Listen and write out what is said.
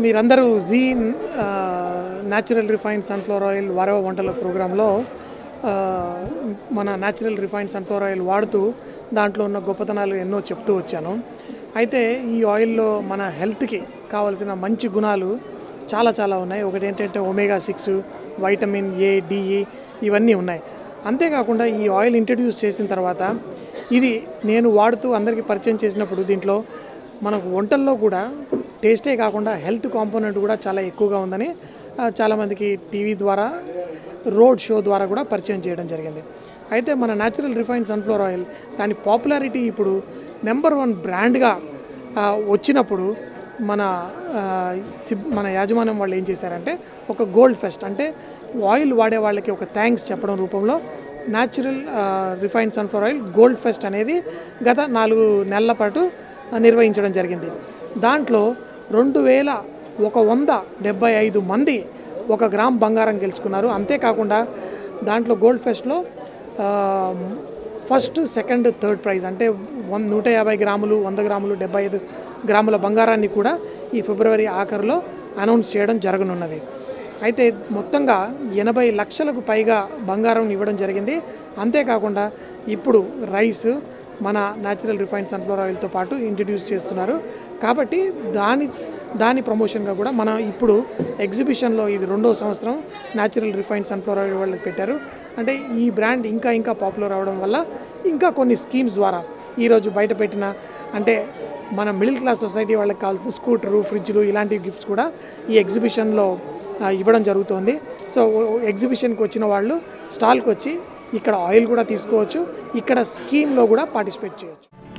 మీరందరూ జీ natural refined sunflower oil వారవ వంటల ప్రోగ్రాంలో ఆ, మన న్యాచురల్ రిఫైన్డ్ సన్ఫ్లవర్ ఆయిల్ వాడుతూ దాంట్లో ఉన్న గొప్పతనాలు ఎన్నో చెప్తూ వచ్చాను అయితే ఈ ఆయిల్లో మన హెల్త్కి కావాల్సిన మంచి గుణాలు చాలా చాలా ఉన్నాయి ఒకటి ఏంటంటే omega six vitamin A D E ఇవన్నీ ఉన్నాయి అంతేకాకుండా ఈ ఆయిల్ ఇంట్రడ్యూస్ చేసిన తర్వాత ఇది నేను వాడుతూ అందరికీ పరిచయం చేసినప్పుడు దీంట్లో మనకు వంటల్లో కూడా టేస్టే కాకుండా హెల్త్ కాంపోనెంట్ కూడా చాలా ఎక్కువగా ఉందని ఆ, చాలామందికి టీవీ ద్వారా రోడ్ షో ద్వారా కూడా పరిచయం చేయడం జరిగింది అయితే మన న్యాచురల్ రిఫైన్డ్ సన్ఫ్లవర్ ఆయిల్ దాని పాపులారిటీ ఇప్పుడు నెంబర్ వన్ బ్రాండ్గా ఆ, వచ్చినప్పుడు మన ఆ, సిబ్- మన యాజమాన్యం వాళ్ళు ఏం చేశారంటే ఒక గోల్డ్ ఫెస్ట్ అంటే ఆయిల్ వాడే వాళ్ళకి ఒక థ్యాంక్స్ చెప్పడం రూపంలో natural refined sunflower oil gold fest అనేది గత నాలుగు నెలల పాటు ఆ, నిర్వహించడం జరిగింది దాంట్లో రెండు వేల ఒక వంద డెబ్బై ఐదు మంది ఒక గ్రామ్ బంగారం గెలుచుకున్నారు అంతేకాకుండా దాంట్లో గోల్డ్ ఫెస్ట్లో ఆ, ఫస్ట్ సెకండ్ థర్డ్ ప్రైజ్ అంటే వన్ నూట యాభై గ్రాములు వంద గ్రాములు డెబ్బై ఐదు గ్రాముల బంగారాన్ని కూడా ఈ ఫిబ్రవరి ఆఖరులో అనౌన్స్ చేయడం జరగనున్నది అయితే మొత్తంగా ఎనభై లక్షలకు పైగా బంగారం ఇవ్వడం జరిగింది అంతేకాకుండా ఇప్పుడు రైస్ మన న్యాచురల్ రిఫైన్డ్ సన్ఫ్లవర్ ఆయిల్తో పాటు ఇంట్రడ్యూస్ చేస్తున్నారు కాబట్టి దాని దాని ప్రమోషన్గా కూడా మన ఇప్పుడు ఎగ్జిబిషన్లో ఇది రెండో సంవత్సరం న్యాచురల్ రిఫైన్డ్ సన్ఫ్లవర్ ఆయిల్ వాళ్ళకి పెట్టారు అంటే ఈ బ్రాండ్ ఇంకా ఇంకా పాపులర్ అవడం వల్ల ఇంకా కొన్ని స్కీమ్స్ ద్వారా ఈరోజు బయట పెట్టిన అంటే మన మిడిల్ క్లాస్ సొసైటీ వాళ్ళకి కావాల్సిన స్కూటరు ఫ్రిడ్జ్లు ఇలాంటి గిఫ్ట్స్ కూడా ఈ ఎగ్జిబిషన్లో ఆ, ఇవ్వడం జరుగుతుంది సో ఎగ్జిబిషన్కి వచ్చిన వాళ్ళు స్టాల్కి వచ్చి ఇక్కడ ఆయిల్ కూడా తీసుకోవచ్చు ఇక్కడ స్కీమ్లో కూడా పార్టిసిపేట్ చేయొచ్చు